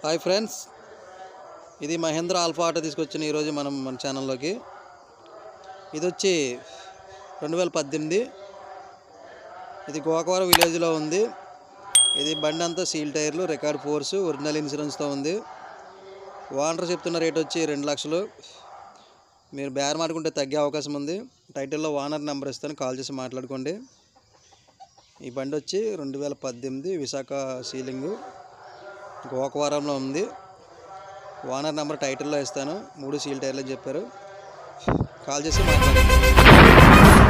hi friends ఇది Mahindra alpha auto తీసుకొచ్చిన ఈరోజు మనం మన ఛానల్లోకి ఇది వచ్చి రెండు వేల పద్దెనిమిది ఇది గోకవరం విలేజ్లో ఉంది ఇది బండి అంతా సీల్ టైర్లు రికార్డ్ ఫోర్స్ ఒరిజినల్ ఇన్సూరెన్స్తో ఉంది ఓనర్ చెప్తున్న రేట్ వచ్చి రెండు లక్షలు మీరు బేరం ఆడుకుంటే తగ్గే అవకాశం ఉంది టైటిల్లో ఓనర్ నెంబర్ ఇస్తాను కాల్ చేసి మాట్లాడుకోండి ఈ బండి వచ్చి రెండు వేల పద్దెనిమిది విశాఖ సీలింగు గోకవరంలో ఉంది ఓనర్ నెంబర్ టైటిల్లో ఇస్తాను మూడు సీల్ టైర్లు అని చెప్పారు కాల్ చేసి మాట్లాడండి